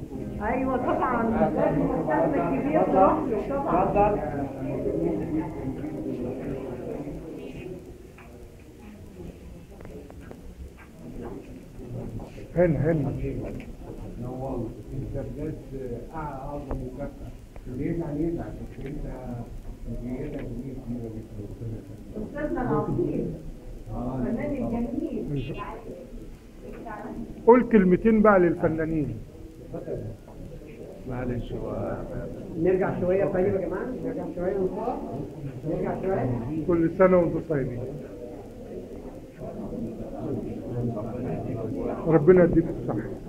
ايوه طبعا لازم السهم الكبير تروح له طبعا هنا هنا نوال انت بجد اعظم مكافأة ليه يعني ايه عشان انت مجيئتك دي كبيرة جدا استاذنا العظيم الفنان الجميل قول كلمتين بقى للفنانين معلش هو نرجع شوية طيب يا جماعة نرجع شوية نصاب نرجع شوية كل سنة وانتم طيبين ربنا يديك الصحة